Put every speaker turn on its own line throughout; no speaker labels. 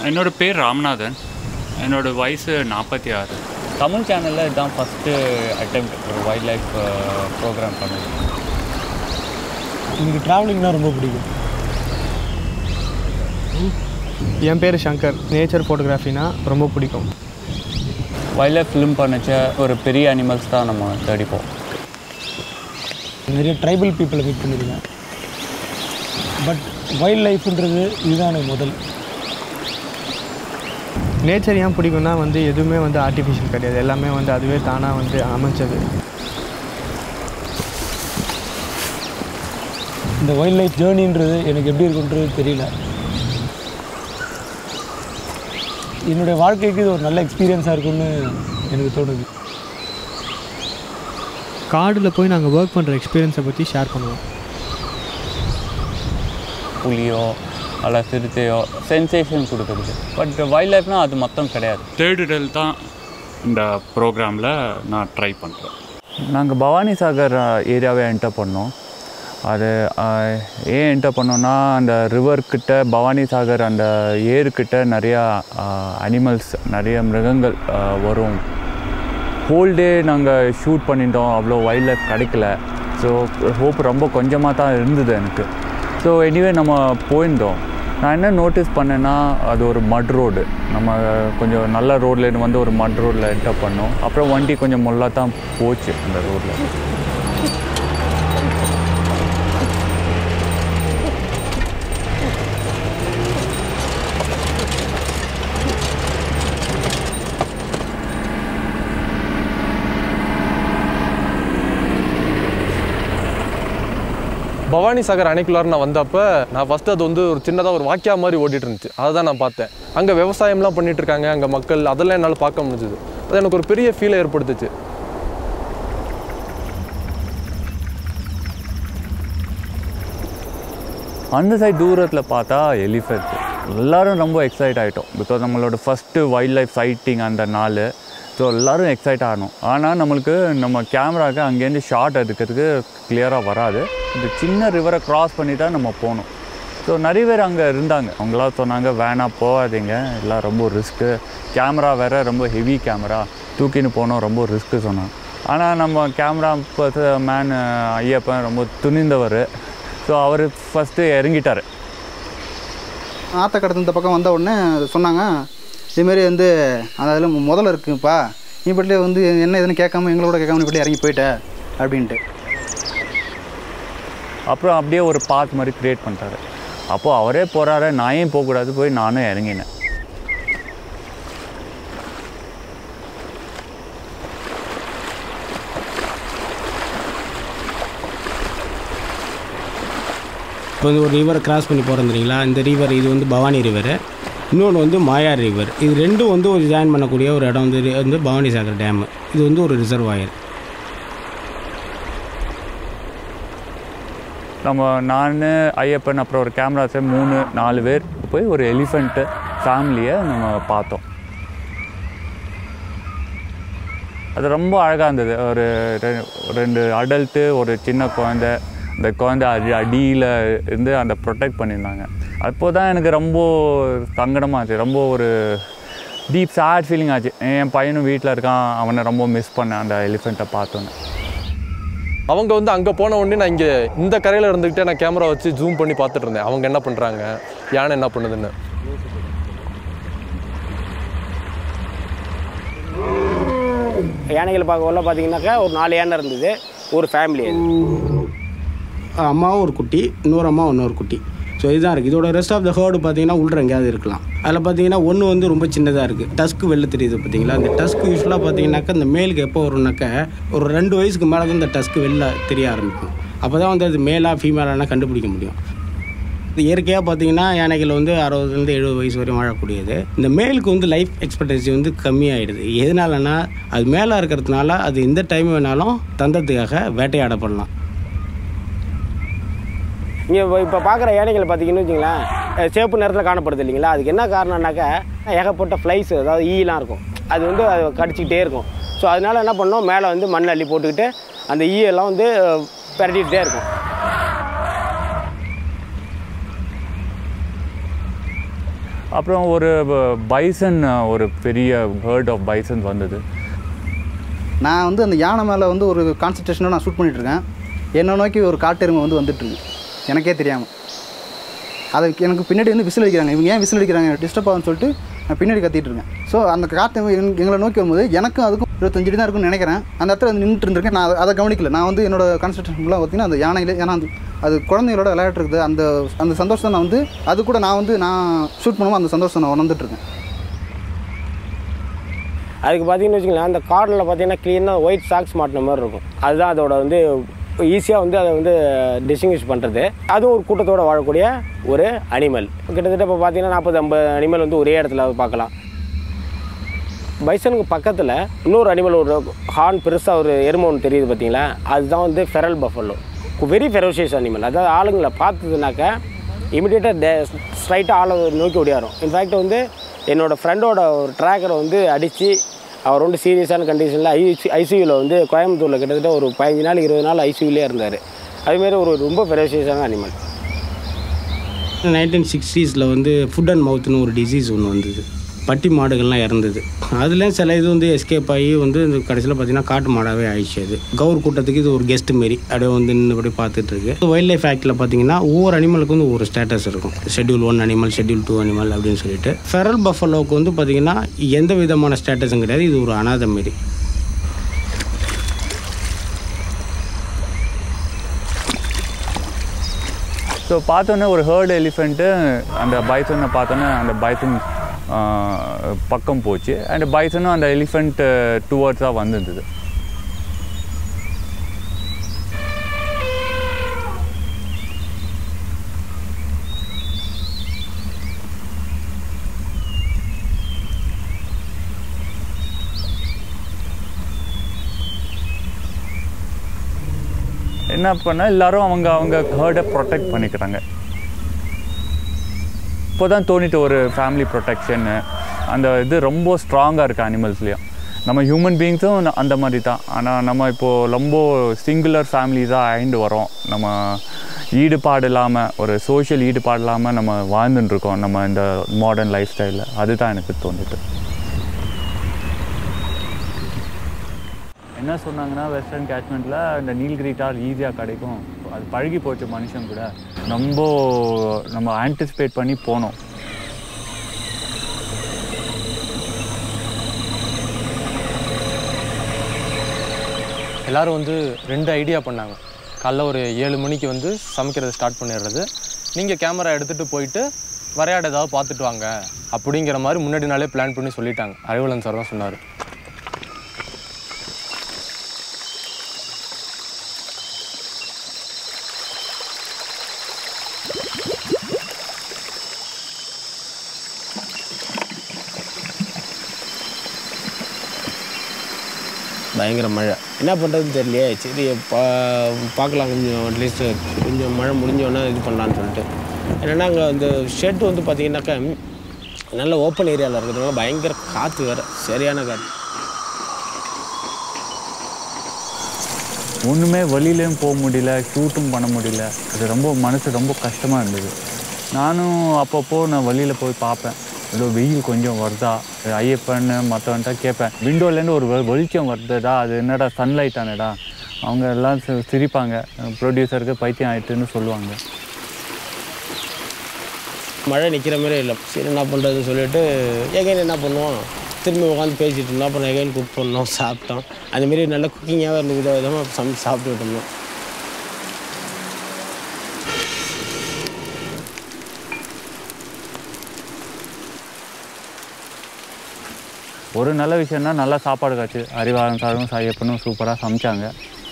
என்னோடய பேர் ராமநாதன் என்னோடய வயசு நாற்பத்தி ஆறு தமிழ் சேனலில் இதுதான் ஃபஸ்ட்டு அட்டெம்ப்ட் ஒரு வைல்ட் லைஃப் ப்ரோக்ராம் பண்ணது
எனக்கு ட்ராவலிங்னா ரொம்ப பிடிக்கும்
என் பேர் சங்கர் நேச்சர் ஃபோட்டோகிராஃபினா ரொம்ப பிடிக்கும்
வைல்ட் லைஃப் ஃபிலிம் பண்ணச்ச ஒரு பெரிய அனிமல்ஸ் தான் நம்ம தேடிப்போம்
நிறைய ட்ரைபல் பீப்புளை மீட் பண்ணியிருக்கேன் பட் வைல்ட் லைஃப்ன்றது இதுதான் எனக்கு முதல்
நேச்சர் ஏன் பிடிக்கும்னா வந்து எதுவுமே வந்து ஆர்டிஃபிஷியல் கிடையாது எல்லாமே வந்து அதுவே தானாக வந்து அமைச்சது
இந்த வைல்ட் லைஃப் ஜேர்னின்றது எனக்கு எப்படி இருக்குன்றது தெரியல என்னுடைய வாழ்க்கைக்கு இது ஒரு நல்ல எக்ஸ்பீரியன்ஸாக இருக்கும்னு எனக்கு தோணுது
காடில் போய் நாங்கள் ஒர்க் பண்ணுற எக்ஸ்பீரியன்ஸை பற்றி ஷேர் பண்ணுவோம்
புலியோ அல்ல சிறுத்தையோ சென்சேஷன் கொடுக்குறது பட் வைல்ட் லைஃப்னால் அது மொத்தம் கிடையாது தேடுதல் தான் இந்த ப்ரோக்ராமில் நான் ட்ரை பண்ணுறேன் நாங்கள் பவானி சாகர் ஏரியாவை என்டர் பண்ணோம் அது அஹ், ஏன் என்டர் பண்ணோன்னா அந்த ரிவர்கிட்ட பவானி சாகர் அந்த ஏருக்கிட்ட நிறையா அனிமல்ஸ் நிறைய மிருகங்கள் அஹ், வரும் ஹோல் டே நாங்கள் ஷூட் பண்ணிட்டோம் அவ்வளோ வைல்ட் லைஃப் கிடைக்கல ஸோ ஹோப் ரொம்ப கொஞ்சமாக தான் இருந்தது எனக்கு ஸோ எனிவே நம்ம போயிருந்தோம் நான் என்ன நோட்டீஸ் பண்ணேன்னா அது ஒரு மட் ரோடு நம்ம கொஞ்சம் நல்ல ரோட்லேருந்து வந்து ஒரு மட் ரோட்டில் என்டர் பண்ணோம் அப்புறம் வண்டி கொஞ்சம் முள்ளா தான் போச்சு அந்த ரோட்டில்
பவானி சாகர் அணைக்குள்ளார நான் வந்தப்போ நான் ஃபஸ்ட்டு அது வந்து ஒரு சின்னதாக ஒரு வாக்கியா மாதிரி ஓடிட்டு இருந்துச்சு அதை தான் நான் பார்த்தேன் அங்கே விவசாயம்லாம் பண்ணிட்டு இருக்காங்க அங்கே மக்கள் அதெல்லாம் என்னால் பார்க்க முடிஞ்சுது அது எனக்கு ஒரு பெரிய ஃபீலை ஏற்படுத்துச்சு
அந்த சைடு தூரத்தில் பார்த்தா எலிஃபென்ட் எல்லாரும் ரொம்ப எக்ஸைட் ஆகிட்டோம் பிகாஸ் நம்மளோட ஃபஸ்ட்டு வைல்ட் லைஃப் சைட்டிங் அந்த நாள் ஸோ எல்லோரும் எக்ஸைட் ஆகணும் ஆனால் நம்மளுக்கு நம்ம கேமராவுக்கு அங்கேருந்து ஷாட் எடுக்கிறதுக்கு கிளியராக வராது இந்த சின்ன ரிவரை க்ராஸ் பண்ணி தான் நம்ம போகணும் ஸோ நிறைய பேர் அங்கே இருந்தாங்க அவங்களாம் சொன்னாங்க வேணாம் போகாதீங்க எல்லாம் ரொம்ப ரிஸ்க்கு கேமரா வேறு ரொம்ப ஹெவி கேமரா தூக்கின்னு போனோம் ரொம்ப ரிஸ்க்கு சொன்னாங்க ஆனால் நம்ம கேமரா மேன் ஐயப்பன் ரொம்ப துணிந்தவர் ஸோ அவர் ஃபஸ்ட்டு இறங்கிட்டார்
ஆற்ற கடத்து இந்த பக்கம் வந்த உடனே சொன்னாங்க இதுமாரி வந்து அந்த அதில் முதல்ல இருக்குப்பா நீ பட்டிலே வந்து என்ன எதுன்னு கேட்காம எங்களோட கேட்காம நீ பட்டிலே இறங்கி போயிட்ட அப்படின்ட்டு
அப்புறம் அப்படியே ஒரு பாத் மாதிரி க்ரியேட் பண்ணிட்டாரு அப்போது அவரே போகிறாரு நான் ஏன் போகக்கூடாது போய் நானும் இறங்கினேன்
இப்போ வந்து ஒரு ரிவரை கிராஸ் பண்ணி போகிறோம் தெரியுங்களா இந்த ரிவர் இது வந்து பவானி ரிவர் இன்னொன்று வந்து மாயார் ரிவர் இது ரெண்டும் வந்து ஒரு ஜாயின் பண்ணக்கூடிய ஒரு இடம் வந்து இது வந்து பவானி சாகர் டேமு இது வந்து ஒரு ரிசர்வாயர்
நம்ம நான் ஐயப்பன் அப்புறம் ஒரு கேமராஸை மூணு நாலு பேர் போய் ஒரு எலிஃபெண்ட்டு ஃபேமிலியை நம்ம பார்த்தோம் அது ரொம்ப அழகாக இருந்தது ஒரு ரெ- ரெண்டு அடல்ட்டு ஒரு சின்ன குழந்தை அந்த குழந்தை அடி அடியில் இருந்து அந்த ப்ரொடெக்ட் பண்ணியிருந்தாங்க அப்போ தான் எனக்கு ரொம்ப சங்கடமாச்சு ரொம்ப ஒரு டீப் சேட் ஃபீலிங் ஆச்சு என் பையனும் வீட்டில் இருக்கான் அவனை ரொம்ப மிஸ் பண்ணேன் அந்த எலிஃபெண்ட்டை பார்த்தோன்னே
அவங்க வந்து அங்கே போன உடனே நான் இங்கே இந்த கரையில் இருந்துக்கிட்டே நான் கேமரா வச்சு ஜூம் பண்ணி பார்த்துட்டு இருந்தேன் அவங்க என்ன பண்ணுறாங்க யானை என்ன பண்ணுதுன்னு
யானைகள் பார்க்கக்குள்ள பார்த்தீங்கன்னாக்கா ஒரு நாலு யானை இருந்தது ஒரு ஃபேமிலி அம்மாவும் ஒரு குட்டி இன்னொரு அம்மா இன்னொரு குட்டி ஸோ இதுதான் இருக்குது இதோட ரெஸ்ட் ஆஃப் த ஹேர்டு பார்த்தீங்கன்னா உள்ள எங்கேயாவது இருக்கலாம் அதில் பார்த்தீங்கன்னா ஒன்று வந்து ரொம்ப சின்னதாக இருக்குது டஸ்க்கு வெளில தெரியுது பார்த்தீங்களா அந்த டஸ்க்கு யூஸ்வலாக பார்த்தீங்கன்னாக்கா இந்த மேலுக்கு எப்போ வரும்னாக்கா ஒரு ரெண்டு வயசுக்கு மேலே தான் இந்த டஸ்க்கு வெளில தெரிய ஆரம்பிக்கும் அப்போ தான் வந்து அது மேலாக ஃபீமேலானா கண்டுபிடிக்க முடியும் இது இயற்கையாக பார்த்தீங்கன்னா யானைகள் வந்து அறுபதுலேருந்து எழுபது வயசு வரையும் வாழக்கூடியது இந்த மேலுக்கு வந்து லைஃப் எக்ஸ்பெக்டன்சி வந்து கம்மியாயிடுது எதனாலனா அது மேலே இருக்கிறதுனால அது எந்த டைம் வேணாலும் தந்தத்துக்காக வேட்டையாடப்படலாம் இங்கே இப்போ பார்க்குற யானைகள் பார்த்தீங்கன்னு வச்சுங்களேன் சேப்பு நேரத்தில் காணப்படுது இல்லைங்களா அதுக்கு என்ன காரணம்னாக்கா ஏகப்பட்ட ஃப்ளைஸ் அதாவது ஈலாம் இருக்கும் அது வந்து அது கடிச்சிக்கிட்டே இருக்கும் ஸோ அதனால என்ன பண்ணோம் மேலே வந்து மண் அள்ளி போட்டுக்கிட்டு அந்த ஈயெல்லாம் வந்து பிரட்டிகிட்டே இருக்கும்
அப்புறம் ஒரு பைசன் ஒரு பெரிய ஹேர்ட் ஆஃப் பைசன் வந்தது
நான் வந்து அந்த யானை மேலே வந்து ஒரு கான்சன்ட்ரேஷனோட நான் ஷூட் பண்ணிகிட்ருக்கேன் என்னை நோக்கி ஒரு காட்டெருமை வந்து வந்துட்டுருக்கு எனக்கே தெரியாமல் அது எனக்கு பின்னாடி வந்து விசில் அடிக்கிறாங்க இவங்க ஏன் விசில் அடிக்கிறாங்க டிஸ்டர்ப் ஆகும்னு சொல்லிட்டு நான் பின்னாடி கத்திட்டு இருக்கேன் ஸோ அந்த காட்டு எங்க- எங்களை நோக்கி வரும்போது எனக்கும் அதுக்கும் இருபத்தஞ்சு அடி தான் இருக்கும்னு நினைக்கிறேன் அந்த இடத்துல வந்து நின்றுட்டு இருந்திருக்கேன் நான் அதை- அதை கவனிக்கல நான் வந்து என்னோட கான்சன்ட்ரேஷன் ஃபுல்லாக பார்த்தீங்கன்னா அந்த யானையில் ஏன்னா அது அது குழந்தைகளோட விளையாட்டு இருக்குது அந்த அந்த சந்தோஷத்தை நான் வந்து அது கூட நான் வந்து நான் ஷூட் பண்ணும்போது அந்த சந்தோஷத்தை நான் உணர்ந்துட்டு இருக்கேன்
அதுக்கு பார்த்தீங்கன்னு வச்சுக்கோங்களேன் அந்த கார்டில் பார்த்தீங்கன்னா க்ளீனாக ஒயிட் சாக்ஸ் மாட்டின மாதிரி இருக்கும் அதுதான் அதோட வந்து ஈஸியாக வந்து அதை வந்து டிஸ்டிங்விஷ் பண்ணுறது அதுவும் ஒரு கூட்டத்தோடு வாழக்கூடிய ஒரு அனிமல் கிட்டத்தட்ட இப்போ பார்த்தீங்கன்னா நாற்பது ஐம்பது அனிமல் வந்து ஒரே இடத்துல பார்க்கலாம் பைசனுக்கு பக்கத்தில் இன்னொரு அனிமல் ஒரு ஹார்ன் பெருசாக ஒரு எருமை ஒன்று தெரியுது பார்த்தீங்களா அதுதான் வந்து feral buffalo very ferocious animal அதாவது ஆளுங்களை பார்த்ததுனாக்க இமிடியேட்டாக டே ஸ்ட்ரைட்டாக ஆளை நோக்கி ஓடியாரும் இன்ஃபேக்ட் வந்து என்னோடய ஃப்ரெண்டோட ஒரு ட்ராக்கரை வந்து அடித்து அவர் வந்து சீரியஸான கண்டிஷனில் ஐசி ஐசியூவில் வந்து கோயம்புத்தூரில் கிட்டத்தட்ட ஒரு பதினஞ்சு நாள் இருபது நாள் ஐசியூலே இருந்தார் அதுமாரி ஒரு ரொம்ப ஃபெரோஷியஸான அனிமல்
நைன்டீன் சிக்ஸ்டீஸில் வந்து ஃபுட் அண்ட் மவுத்னு ஒரு டிசீஸ் ஒன்று வந்தது பட்டி மாடுகள்லாம் இறந்தது அதில் சில இது வந்து எஸ்கேப் ஆகி வந்து இந்த கடைசியில் பார்த்தீங்கன்னா காட்டு மாடாகவே ஆயிடுச்சு அது கவுர் கூட்டத்துக்கு இது ஒரு கெஸ்ட் மாரி அப்படியே வந்து நின்றுபடி பார்த்துட்டு இருக்கு வைல்ட் லைஃப் ஆக்டில் பார்த்தீங்கன்னா ஒவ்வொரு அனிமலுக்கு வந்து ஒரு ஸ்டேட்டஸ் இருக்கும் schedule one animal schedule two animal அப்படின்னு சொல்லிட்டு ஃபெரல் பஃபலோவுக்கு வந்து பார்த்தீங்கன்னா எந்த விதமான ஸ்டேட்டஸும் கிடையாது இது ஒரு அனாதை மாரி
ஸோ பார்த்தோன்னே ஒரு ஹேர்டு எலிஃபெண்ட்டு அந்த பைசனை பார்த்தோன்னே அந்த பைசன் பக்கம் போச்சு அண்ட் பைசனும் அந்த எலிஃபெண்ட் டுவர்ட்ஸாக வந்திருந்தது என்ன பண்ண எல்லாரும் அவங்க அவங்க ஹேர்டை ப்ரொடெக்ட் பண்ணிக்கிறாங்க இப்போ தான் தோணிட்டு ஒரு ஃபேமிலி ப்ரொடெக்ஷன்னு அந்த இது ரொம்ப ஸ்ட்ராங்காக இருக்குது அனிமல்ஸ்லேயும் நம்ம ஹியூமன் பீயிங்ஸும் அந்த மாதிரி தான் ஆனால் நம்ம இப்போது ரொம்ப சிங்குலர் ஃபேமிலிஸாக ஆயிண்டு வரோம் நம்ம ஈடுபாடு இல்லாமல் ஒரு சோஷியல் ஈடுபாடு இல்லாமல் நம்ம வாழ்ந்துட்டு இருக்கோம் நம்ம இந்த மாடர்ன் லைஃப் ஸ்டைலில் அதுதான் எனக்கு தோணுது என்ன சொன்னாங்கன்னா வெஸ்டர்ன் கேட்ச்மெண்ட்டில் இந்த நீல்கிரிட்டால் ஈஸியாக கிடைக்கும் அது பழகி போச்சு மனுஷன் கூட ரொம்ப நம்ம ஆன்டிசிபேட் பண்ணி போனோம்
எல்லாரும் வந்து ரெண்டு ஐடியா பண்ணாங்க காலைல ஒரு ஏழு மணிக்கு வந்து சமைக்கிறத ஸ்டார்ட் பண்ணிடுறது நீங்கள் கேமரா எடுத்துகிட்டு போயிட்டு வரையாட ஏதாவது பார்த்துட்டு வாங்க அப்படிங்கிற மாதிரி முன்னாடி நாளே பிளான் பண்ணி சொல்லிட்டாங்க அறிவலன் சார் தான் சொன்னார்
பயங்கர மழை என்ன பண்ணுறதுன்னு தெரியலையே சரி பா பார்க்கலாம் கொஞ்சம் அட்லீஸ்ட் கொஞ்சம் மழை முடிஞ்சோடனே இது பண்ணலான்னு சொல்லிட்டு என்னென்னா அங்கே அந்த ஷெட் வந்து பார்த்தீங்கன்னாக்கா நல்ல ஓப்பன் ஏரியாவில் இருக்கிறதுனால பயங்கர காற்று வேறு சரியான காற்று
ஒன்றுமே வெளியிலையும் போக முடியல ஷூட்டும் பண்ண முடியல அது ரொம்ப மனசு ரொம்ப கஷ்டமாக இருந்தது நானும் அப்பப்போ நான் வெளியில் போய் பார்ப்பேன் ஏதோ வெயில் கொஞ்சம் வருதா ஐயப்பன் மற்றவன்ட்ட கேட்பேன் விண்டோலேருந்து ஒரு வெ- வெளிச்சம் வருதுடா அது என்னடா சன்லைட் தானேடா அவங்க எல்லாம் சி- சிரிப்பாங்க ப்ரொடியூசருக்கு பைத்தியம் ஆயிட்டுன்னு சொல்லுவாங்க
மழை நிற்கிற மாதிரி இல்லை சரி என்ன பண்ணுறதுன்னு சொல்லிட்டு எகைன் என்ன பண்ணுவோம் திரும்பி உட்காந்து பேசிகிட்டு இருந்தோம் அப்புறம் எகைன் குக் பண்ணோம் சாப்பிட்டோம் அதுமாரி நல்ல குக்கிங்காகவே இருந்த வித விதமாக சமைச்சு சாப்பிட்டுட்டு இருந்தோம்
ஒரு நல்ல விஷயம்னா நல்லா சாப்பாடு காச்சு அறிவாளன் சாரும் சாயப்பனும் சூப்பராக சமைச்சாங்க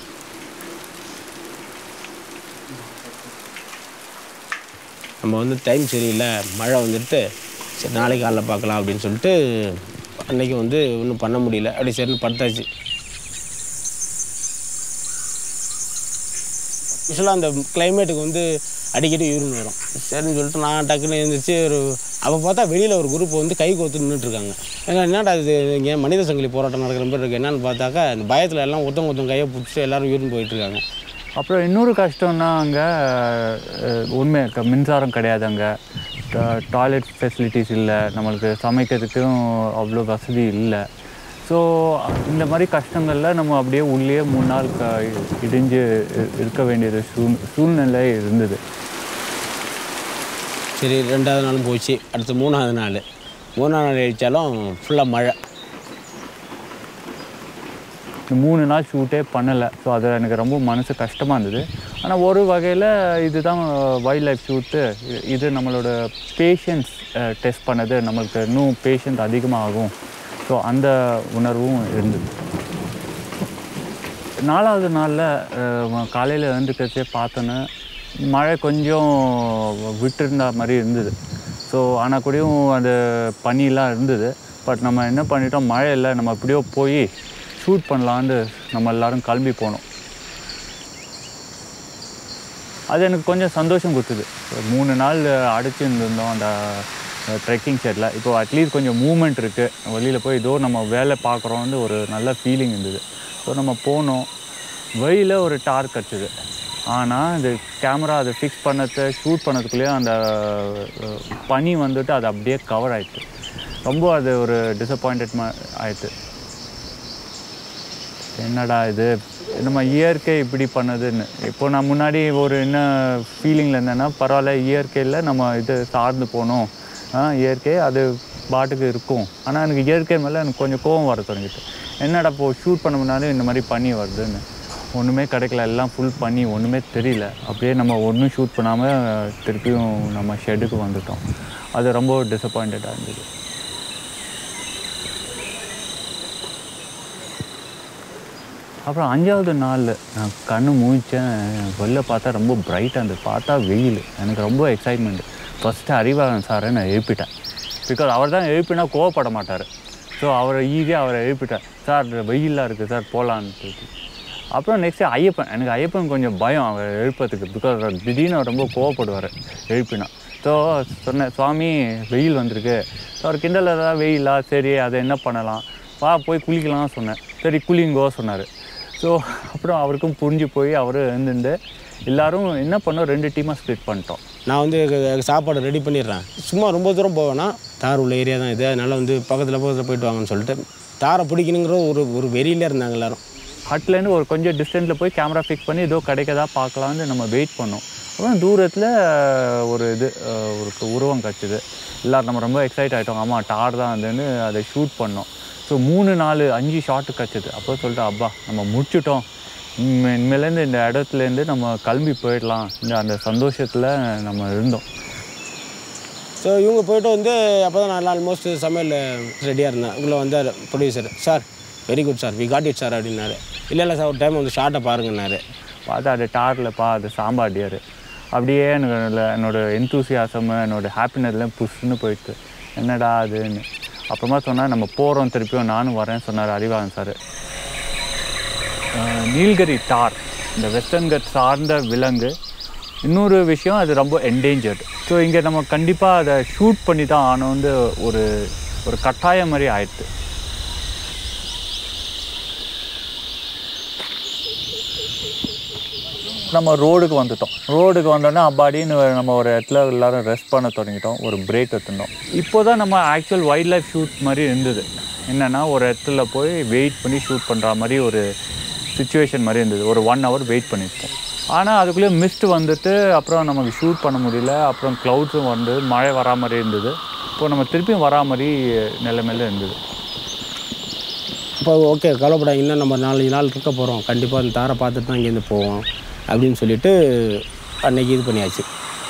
நம்ம வந்து டைம் சரியில்லை மழை வந்துட்டு சரி நாளைக்கு காலைல பார்க்கலாம் அப்படின்னு சொல்லிட்டு அன்னைக்கு வந்து ஒன்றும் பண்ண முடியல அப்படி சரின்னு படுத்தாச்சு யூஸ்வலாக அந்த கிளைமேட்டுக்கு வந்து அடிக்கடி யூரின் வரும் சரின்னு சொல்லிட்டு நான் டக்குன்னு எழுந்திரிச்சு ஒரு அப்போ பார்த்தா வெளியில் ஒரு குரூப் வந்து கை கோத்து நின்றுட்டுருக்காங்க ஏன்னா என்னடா இது இங்கே மனித சங்கிலி போராட்டம் நடக்கிற மாதிரி இருக்குது என்னன்னு பார்த்தாக்கா அந்த பயத்தில் எல்லாம் ஒருத்தவங்க ஒருத்தவங்க கையை பிடிச்சி எல்லாரும் யூரின் போயிட்டுருக்காங்க
அப்புறம் இன்னொரு கஷ்டம்னா அங்கே உண்மை க- மின்சாரம் கிடையாது அங்கே டாய்லெட் ஃபெசிலிட்டிஸ் இல்லை நம்மளுக்கு சமைக்கிறதுக்கும் அவ்வளோ வசதி இல்லை ஸோ இந்த மாதிரி கஷ்டங்களில் நம்ம அப்படியே உள்ளே மூணு நாள் க இடிஞ்சு இ- இருக்க வேண்டியது சூழ் சூழ்நிலை இருந்தது
சரி ரெண்டாவது நாளும் போச்சு அடுத்து மூணாவது நாள் மூணாவது நாள் அடித்தாலும் ஃபுல்லாக மழை
இந்த மூணு நாள் ஷூட்டே பண்ணலை ஸோ அது எனக்கு ரொம்ப மனசு கஷ்டமாக இருந்தது ஆனால் ஒரு வகையில் இதுதான் வைல்ட் லைஃப் ஷூட்டு இது நம்மளோட பேஷன்ஸ் டெஸ்ட் பண்ணது நம்மளுக்கு இன்னும் பேஷன்ஸ் அதிகமாகும் ஸோ அந்த உணர்வும் இருந்தது நாலாவது நாளில் காலையில் எழுந்துக்கிறச்சே பார்த்தோன்னே மழை கொஞ்சம் விட்டுருந்த மாதிரி இருந்தது ஸோ ஆனால் கூடயும் அந்த பனிலாம் இருந்தது பட் நம்ம என்ன பண்ணிட்டோம் மழை இல்லை நம்ம எப்படியோ போய் ஷூட் பண்ணலான்னு நம்ம எல்லாரும் கிளம்பி போனோம் அது எனக்கு கொஞ்சம் சந்தோஷம் கொடுத்தது ஒரு மூணு நாள் அடைச்சி இருந்திருந்தோம் அந்த ட்ரெக்கிங் ஷெட்டில் இப்போ அட்லீஸ்ட் கொஞ்சம் மூமெண்ட் இருக்குது வெளியில் போய் ஏதோ நம்ம வேலை பார்க்குறோன்னு ஒரு நல்ல ஃபீலிங் இருந்தது ஸோ நம்ம போனோம் வெளியில் ஒரு டார் கிடச்சிது ஆனால் இந்த கேமரா அதை ஃபிக்ஸ் பண்ணது ஷூட் பண்ணதுக்குள்ளேயே அந்த அஹ், பனி வந்துட்டு அது அப்படியே கவர் ஆயிடுச்சு ரொம்ப அது ஒரு டிசப்பாயிண்டட் ஆயிடுச்சு என்னடா இது நம்ம இயற்கை இப்படி பண்ணுதுன்னு இப்போ நான் முன்னாடி ஒரு என்ன ஃபீலிங்கில் இருந்தேன்னா பரவாயில்ல இயற்கையில் நம்ம இது சார்ந்து போனோம் ஆ, இயற்கை அது பாட்டுக்கு இருக்கும் ஆனால் எனக்கு இயற்கை மேலே எனக்கு கொஞ்சம் கோவம் வர தொடங்கிட்டு என்னடா இப்போ ஷூட் பண்ண முன்னாடி இந்த மாதிரி பண்ணி வருதுன்னு ஒன்றுமே கிடைக்கல எல்லாம் ஃபுல் பண்ணி ஒன்றுமே தெரியல அப்படியே நம்ம ஒன்றும் ஷூட் பண்ணாமல் திருப்பியும் நம்ம ஷெட்டுக்கு வந்துட்டோம் அது ரொம்ப டிசப்பாயிண்டடாக இருந்தது அப்புறம் அஞ்சாவது நாள் நான் கண்ணு முழிச்சேன் வெளில பார்த்தா ரொம்ப பிரைட்டாக இருந்தது பார்த்தா வெயில் எனக்கு ரொம்ப எக்ஸைட்மெண்ட் ஃபஸ்ட்டு அறிவாளன் சாரை நான் எழுப்பிட்டேன் பிகாஸ் அவர் தான் எழுப்பினா கோவப்பட மாட்டார் ஸோ அவரை ஈஸியாக அவரை எழுப்பிட்டேன் சார் வெயிலாக இருக்குது சார் போகலான்னு சொல்லிட்டு அப்புறம் நெக்ஸ்ட்டு ஐயப்பன் எனக்கு ஐயப்பன் கொஞ்சம் பயம் அவர் எழுப்பத்துக்கு பிகாஸ் திடீர்னு அவர் ரொம்ப கோவப்படுவார் எழுப்பினா ஸோ சொன்னேன் சுவாமி வெயில் வந்திருக்கு ஸோ அவர் கிண்டல் ஏதாவது வெயிலா சரி அதை என்ன பண்ணலாம் வா போய் குளிக்கலாம் சொன்னேன் சரி குளிங்கோ சொன்னார் ஸோ அப்புறம் அவருக்கும் புரிஞ்சு போய் அவர் எழுந்துட்டு எல்லாரும் என்ன பண்ணோம் ரெண்டு டீமாக ஸ்ப்ளிட் பண்ணிட்டோம்
நான் வந்து க- சாப்பாடு ரெடி பண்ணிடுறேன் சும்மா ரொம்ப தூரம் போவேன்னா தார் உள்ள ஏரியா தான் இது அதனால் வந்து பக்கத்தில் பக்கத்தில் போயிட்டு வாங்கன்னு சொல்லிட்டு தாரை பிடிக்கணுங்கிற ஒரு ஒரு வெறியில இருந்தாங்க எல்லாரும்
ஹட்லேருந்து ஒரு கொஞ்சம் டிஸ்டன்ஸில் போய் கேமரா ஃபிக்ஸ் பண்ணி ஏதோ கிடைக்கதா பார்க்கலான்னு நம்ம வெயிட் பண்ணோம் அப்புறம் தூரத்தில் ஒரு இது அஹ், ஒரு உருவம் கிடச்சிது எல்லோரும் நம்ம ரொம்ப எக்ஸைட் ஆகிட்டோம் ஆமாம் டார் தான் அதுன்னு அதை ஷூட் பண்ணோம் ஸோ மூணு நாலு அஞ்சு ஷாட்டு கிடச்சிது அப்போ சொல்லிட்டு அப்பா நம்ம முடிச்சிட்டோம் இனிமே- இனிமேலேருந்து இந்த இடத்துலேருந்து நம்ம கிளம்பி போயிடலாம் இந்த அந்த சந்தோஷத்தில் நம்ம இருந்தோம்
ஸோ இவங்க போயிட்டு வந்து அப்போ தான் நான் ஆல்மோஸ்ட் சமையல் ரெடியாக இருந்தேன் உள்ளே வந்தார் producer sir very good sir we got it sir அப்படின்னாரு இல்லை இல்லை சார் ஒரு டைம் வந்து ஷார்ட்டை பாருங்கன்னாரு
பார்த்தா அது டாரில் பா அது சாம்பார் டியர் அப்படியே எனக்கு அதில் என்னோட எந்தூசியாசம் என்னோட ஹாப்பினஸ்லாம் புஷ்னு போயிட்டு என்னடா அதுன்னு அப்புறமா சொன்னால் நம்ம போகிறோம் திருப்பியும் நானும் வரேன்னு சொன்னார் அறிவாளன் சார் நீல்கிரி டார் இந்த வெஸ்டர்ன் கட் சார்ந்த விலங்கு இன்னொரு விஷயம் அது ரொம்ப என்டேஞ்சர்டு ஸோ இங்கே நம்ம கண்டிப்பாக அதை ஷூட் பண்ணி தான் ஆனோம் வந்து ஒரு ஒரு கட்டாயம் மாதிரி ஆயிடுது நம்ம ரோடுக்கு வந்துட்டோம் ரோடுக்கு வந்தோடனே அப்பாடின்னு நம்ம ஒரு இடத்துல எல்லாரும் ரெஸ்ட் பண்ண தொடங்கிட்டோம் ஒரு பிரேக் எடுத்துட்டோம் இப்போ தான் நம்ம ஆக்சுவல் வைல்ட் லைஃப் ஷூட் மாதிரி இருந்தது என்னென்னா ஒரு இடத்துல போய் வெயிட் பண்ணி ஷூட் பண்ணுற மாதிரி ஒரு சுச்சுவேஷன் மாதிரி இருந்தது ஒரு ஒன் ஹவர் வெயிட் பண்ணியிருப்போம் ஆனால் அதுக்குள்ளேயே மிஸ்ட் வந்துட்டு அப்புறம் நமக்கு ஷூட் பண்ண முடியல அப்புறம் க்ளவுட்ஸும் வந்து மழை வரா மாதிரி இருந்தது இப்போ நம்ம திருப்பியும் வரா மாதிரி நிலைமையில இருந்தது
அப்போ ஓகே கவலைப்படாதீங்க இன்னும் நம்ம நாலஞ்சு நாள் இருக்க போகிறோம் கண்டிப்பாக அந்த தாரை பார்த்துட்டு தான் இங்கேருந்து போவோம் அப்படின்னு சொல்லிட்டு அன்னைக்கு இது பண்ணியாச்சு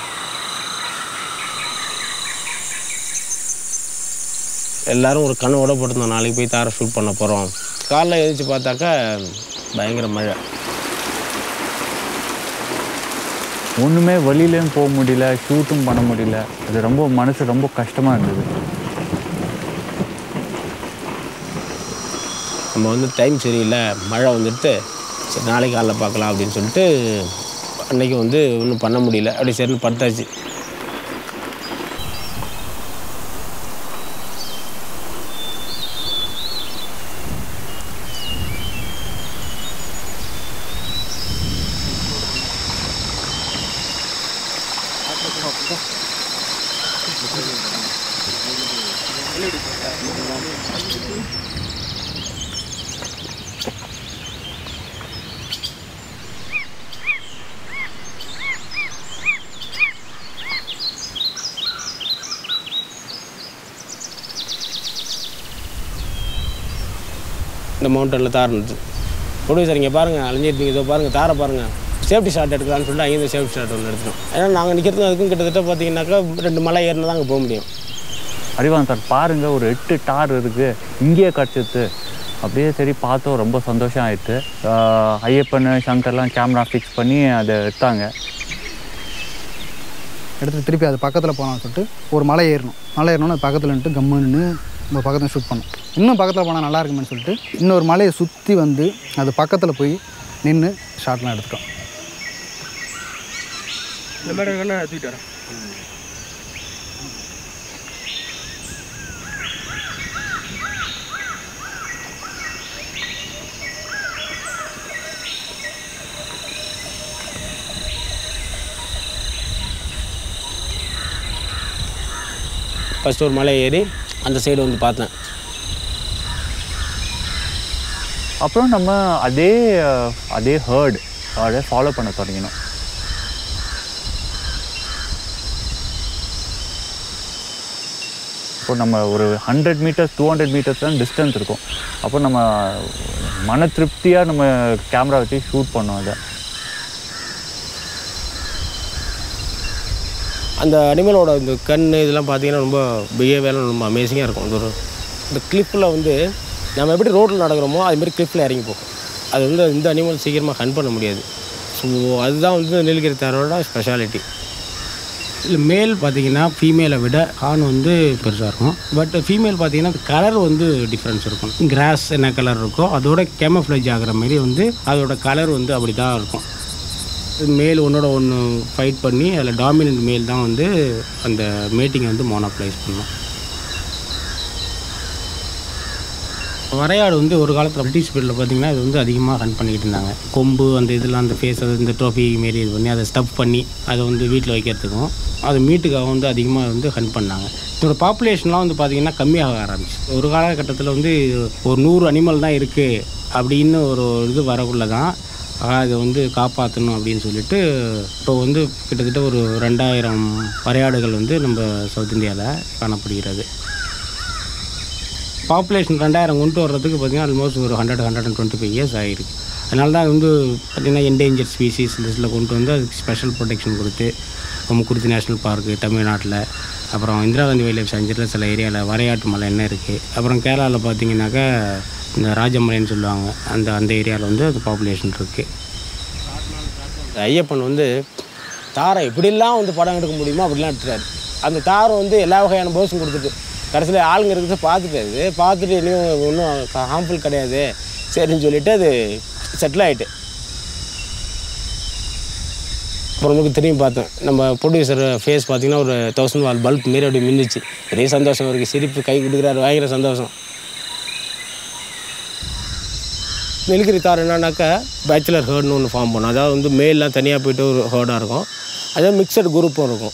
எல்லாரும் ஒரு கனவோட போட்டிருந்தோம் நாளைக்கு போய் தாரை ஷூட் பண்ண போகிறோம் காலைல எழுந்திரிச்சு பார்த்தாக்கா பயங்கர மழை
ஒன்றுமே வெளியிலையும் போக முடியல ஷூட்டும் பண்ண முடியல அது ரொம்ப மனசு ரொம்ப கஷ்டமாக இருந்தது
நம்ம வந்து டைம் சரியில்லை மழை வந்துட்டு சரி நாளைக்கு காலைல பார்க்கலாம் அப்படின்னு சொல்லிட்டு அன்னைக்கு வந்து ஒன்றும் பண்ண முடியல அப்படி சரின்னு படுத்தாச்சு இந்த மவுண்டனில் தார் இருந்துச்சு ப்ரொடியூசர் இங்கே பாருங்கள் அலைஞ்சிருந்தீங்க இதோ பாருங்கள் தாரை பாருங்கள் சேஃப்டி ஷாட் எடுக்கலாம்னு சொல்லிட்டு அங்கேருந்து சேஃப்டி ஷாட் ஒன்று எடுத்துட்டோம் ஏன்னா நாங்கள் நிற்கிறது அதுக்கும் கிட்டத்தட்ட பார்த்தீங்கன்னாக்கா ரெண்டு மலை ஏறினா தான் அங்கே போக முடியும்
அறிவான் சார் பாருங்க ஒரு எட்டு டார் இருக்கு இங்கேயே கிடச்சிது அப்படியே சரி பார்த்தோம் ரொம்ப சந்தோஷம் ஆயிடுச்சு ஆஹ் ஐயப்பன் சங்கர்லாம் கேமரா ஃபிக்ஸ் பண்ணி அதை எடுத்தாங்க
எடுத்து திருப்பி அது பக்கத்தில் போகலாம்னு சொல்லிட்டு ஒரு மலை ஏறணும் மலை ஏறணும்னு அது பக்கத்தில் நின்று கம்மு நின்று நம்ம பக்கத்தில் ஷூட் பண்ணோம் இன்னும் பக்கத்தில் போனால் நல்லா இருக்குமேன்னு சொல்லிட்டு இன்னொரு மலையை சுற்றி வந்து அது பக்கத்தில் போய் நின்று ஷாட்லாம் எடுத்துட்டோம்
இந்த மாதிரி வேணா தூக்கிட்டு வரேன்
ஃபஸ்ட்டு ஒரு மலை ஏறி அந்த சைடு வந்து பார்த்தேன்
அப்புறம் நம்ம அதே அஹ், அதே ஹேர்ட் அதை ஃபாலோ பண்ண தொடங்கினோம் இப்போ நம்ம ஒரு hundred metres two hundred metres தான் டிஸ்டன்ஸ் இருக்கும் அப்போ நம்ம மன திருப்தியாக நம்ம கேமரா வச்சு ஷூட் பண்ணோம் அதை
அந்த அனிமலோட இந்த கண் இதெல்லாம் பார்த்தீங்கன்னா ரொம்ப பிஹேவியர்லாம் ரொம்ப அமேசிங்காக இருக்கும் அது ஒரு இந்த கிளிப்பில் வந்து நம்ம எப்படி ரோட்டில் நடக்கிறோமோ அதுமாரி கிளிப்பில் இறங்கி போகும் அது வந்து இந்த அனிமல் சீக்கிரமாக ஹன் பண்ண முடியாது ஸோ அதுதான் வந்து நீலகிரி தாரோட ஸ்பெஷாலிட்டி இல்லை மேல் பார்த்தீங்கன்னா ஃபீமேலை விட ஆண் வந்து பெருசாக இருக்கும் பட் ஃபீமேல் பார்த்தீங்கன்னா கலர் வந்து டிஃப்ரென்ஸ் இருக்கும் கிராஸ் என்ன கலர் இருக்கோ அதோட கேமஃப்ளேஜ் ஆகிற மாதிரி வந்து அதோட கலர் வந்து அப்படி தான் இருக்கும் மேல் ஒன்றோட ஒன்று ஃபைட் பண்ணி அதில் டாமினன்ட் மேல் தான் வந்து அந்த மேட்டிங்கை வந்து மோனோப்ளைஸ் பண்ணும் வரையாடு வந்து ஒரு காலத்தில் பிரிட்டிஷ் பீரியடில் பார்த்தீங்கன்னா இது வந்து அதிகமாக ரன் பண்ணிக்கிட்டு இருந்தாங்க கொம்பு அந்த இதெல்லாம் அந்த ஃபேஸ் அது இந்த ட்ரோஃபி மாரி இது பண்ணி அதை ஸ்டப் பண்ணி அதை வந்து வீட்டில் வைக்கிறதுக்கும் அது மீட்டுக்காக வந்து அதிகமாக வந்து ஹன் பண்ணாங்க இதோட பாப்புலேஷன்லாம் வந்து பார்த்திங்கன்னா கம்மியாக ஆரம்பிச்சு ஒரு காலகட்டத்தில் வந்து ஒரு நூறு அனிமல் தான் இருக்குது அப்படின்னு ஒரு இது வரக்குள்ள தான் அதை வந்து காப்பாற்றணும் அப்படின்னு சொல்லிட்டு இப்போ வந்து கிட்டத்தட்ட ஒரு ரெண்டாயிரம் வரையாடுகள் வந்து நம்ம சவுத் இந்தியாவில் காணப்படுகிறது பாப்புலேஷன் ரெண்டாயிரம் கொண்டு வர்றதுக்கு பார்த்திங்கன்னா ஆல்மோஸ்ட் ஒரு hundred hundred and twenty five years ஆகிருக்கு அதனால தான் வந்து பார்த்திங்கன்னா என்டேஞ்சர் ஸ்பீசிஸ் லிஸ்ட்டில் கொண்டு வந்து அதுக்கு ஸ்பெஷல் ப்ரொடெக்ஷன் கொடுத்து இப்போ முக்குருத்தி நேஷ்னல் பார்க்கு தமிழ்நாட்டில் அப்புறம் இந்திரா காந்தி வைல்ட் லைஃப் செஞ்சுரியில் சில ஏரியாவில் வரையாட்டு மலை என்ன இருக்குது அப்புறம் கேரளாவில் பார்த்தீங்கன்னாக்கா இந்த ராஜமலைன்னு சொல்லுவாங்க அந்த அந்த ஏரியாவில் வந்து அது பாப்புலேஷன் இருக்குது ஐயப்பன் வந்து தாரை இப்படிலாம் வந்து படம் எடுக்க முடியுமோ அப்படிலாம் எடுத்துட்டாரு அந்த தாரை வந்து எல்லா வகையான போஸும் கொடுத்துட்டு கடைசியில் ஆளுங்க இருக்கிறத பார்த்துட்டாரு பார்த்துட்டு இனியும் ஒன்றும் ஹார்ம்ஃபுல் கிடையாது சரின்னு சொல்லிட்டு அது செட்டில் ஆகிட்டு அப்புறமேக்கு திரும்பி பார்த்தேன் நம்ம ப்ரொடியூசர் ஃபேஸ் பார்த்தீங்கன்னா ஒரு தௌசண்ட் வால் பல்ப் மாரி அப்படி மின்னுச்சு பெரிய சந்தோஷம் அவருக்கு சிரிப்பு கை கொடுக்குறாரு பயங்கர சந்தோஷம் நெல்கிரி தார் என்னன்னாக்கா பேச்சுலர் ஹேர்ட்னு ஒன்று ஃபார்ம் பண்ணும் அதாவது வந்து மேல்லாம் தனியாக போயிட்டு ஒரு ஹேர்டாக இருக்கும் அதே மிக்சட் குரூப்பும் இருக்கும்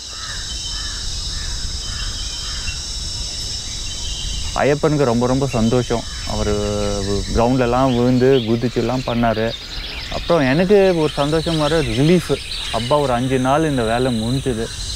ஐயப்பனுக்கு ரொம்ப ரொம்ப சந்தோஷம் அவர் கிரவுண்ட்லலாம் விழுந்து குதிச்சுலாம் பண்ணார் அப்புறம் எனக்கு ஒரு சந்தோஷம் வர ரிலீஃப் அப்பா ஒரு அஞ்சு நாள் இந்த வேலை முடிஞ்சுது